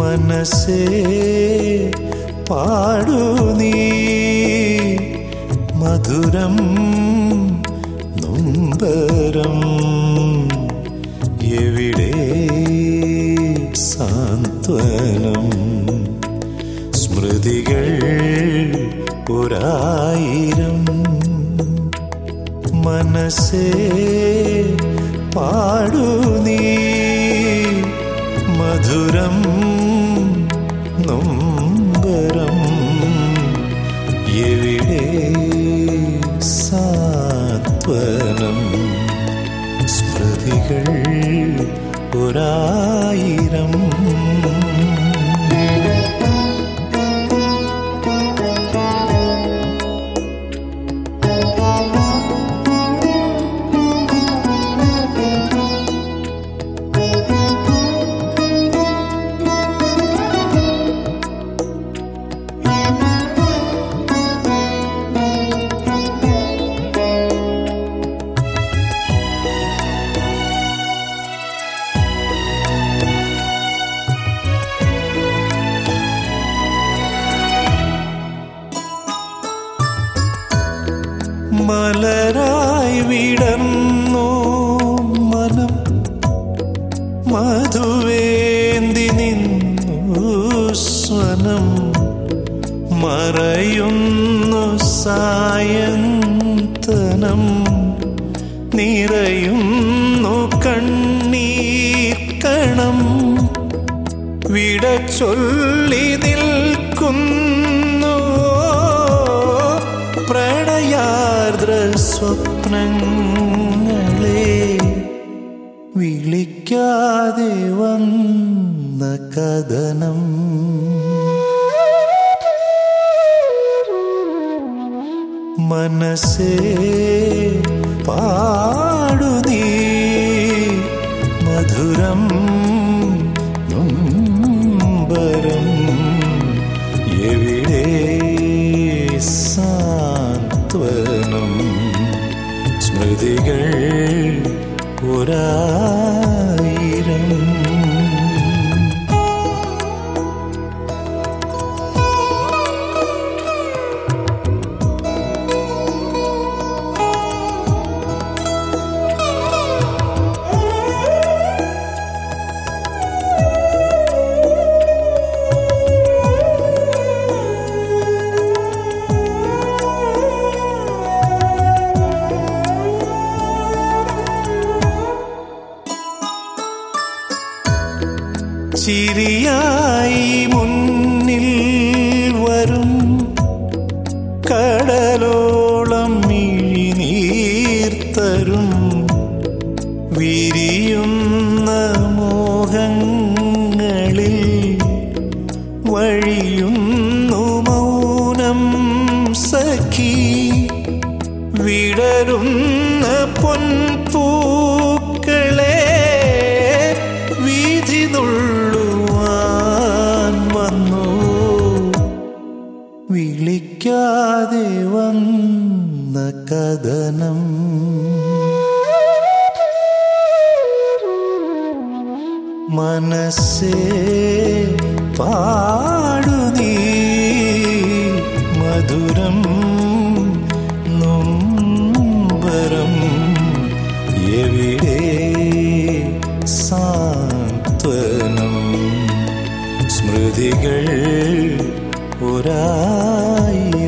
മനസ്സേ പാടു നീ മധുരം നൊമ്പരം എവിടെ സാന്ത്വനം സ്മൃതികൾ ഒരായിരം മനസ്സേ പാടു നീ മധുരം നൊമ്പരം എവിടെ സാത്വനം സ്മൃതികൾ ഒരായിരം മലരായി വിടർന്നു മനം മധുവേന്തി നിന്നു സ്വനം മറയുന്നു സായന്തനം നിറയുന്നു കണ്ണീർ കണം വിട ചൊല്ലി നിൽക്കുന്നു പ്രണയാർദ്ര സ്വപ്നങ്ങളെ വിളിക്കാതെ വന്ന കഥനം മനസ്സേ പാടു നീ മധുരം നൊമ്പരം എവിടെ സാന്ത്വനം സ്മൃതികൾ ഒരായിരം ചിരിയായി മുന്നിൽ വരും കടലോളം മിഴിനീർത്തരും വിരിയുന്ന മോഹങ്ങളിൽ വഴിയുന്നു മൗനം സഖി വിടരുന്ന പൊൻപൂക്കളെ വീതി നുള്ളുവാൻ വന്നു വിളിക്കാതെ വന്ന കഥനം മനസ്സേ പാടു നീ മധുരം നൊമ്പരം എവിടെ സാന്ത്വനം സ്മൃതികൾ ഒരായിരം